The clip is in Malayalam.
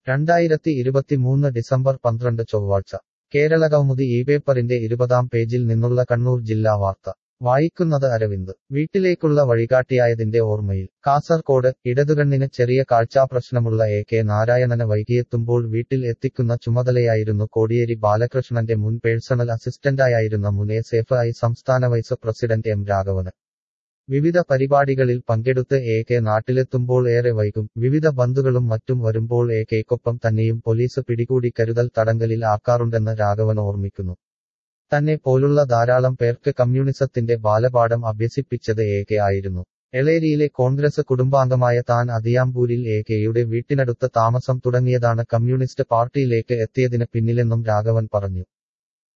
രണ്ടായിരത്തി ഇരുപത്തിമൂന്ന് ഡിസംബർ പന്ത്രണ്ട് ചൊവ്വാഴ്ച കേരളകൗമുദി ഈ പേപ്പറിന്റെ ഇരുപതാം പേജിൽ നിന്നുള്ള കണ്ണൂർ ജില്ലാ വാർത്ത വായിക്കുന്നത് അരവിന്ദ് വീട്ടിലേക്കുള്ള വഴികാട്ടിയായതിന്റെ ഓർമ്മയിൽ കാസർകോട് ഇടതുകണ്ണിന് ചെറിയ കാഴ്ചാപ്രശ്നമുള്ള എ കെ നാരായണന് വൈകിയെത്തുമ്പോൾ വീട്ടിൽ എത്തിക്കുന്ന ചുമതലയായിരുന്നു കോടിയേരി ബാലകൃഷ്ണന്റെ മുൻ പേഴ്സണൽ അസിസ്റ്റന്റായിരുന്ന മുൻ എസ് എഫ് ഐ സംസ്ഥാന വൈസ് പ്രസിഡന്റ് എം രാഘവന് വിവിധ പരിപാടികളിൽ പങ്കെടുത്ത് എ കെ നാട്ടിലെത്തുമ്പോൾ ഏറെ വൈകും വിവിധ ബന്ധുക്കളും മറ്റും വരുമ്പോൾ എ കെക്കൊപ്പം തന്നെയും പോലീസ് പിടികൂടി കരുതൽ തടങ്കലിൽ ആക്കാറുണ്ടെന്ന് രാഘവൻ ഓർമ്മിക്കുന്നു തന്നെ പോലുള്ള ധാരാളം പേർക്ക് കമ്മ്യൂണിസത്തിന്റെ ബാലപാഠം അഭ്യസിപ്പിച്ചത് എ കെ ആയിരുന്നു എളേരിയിലെ കോൺഗ്രസ് കുടുംബാംഗമായ താൻ അതിയാമ്പൂരിൽ എ കെയുടെ വീട്ടിനടുത്ത് താമസം തുടങ്ങിയതാണ് കമ്മ്യൂണിസ്റ്റ് പാർട്ടിയിലേക്ക് എത്തിയതിന് പിന്നിലെന്നും രാഘവൻ പറഞ്ഞു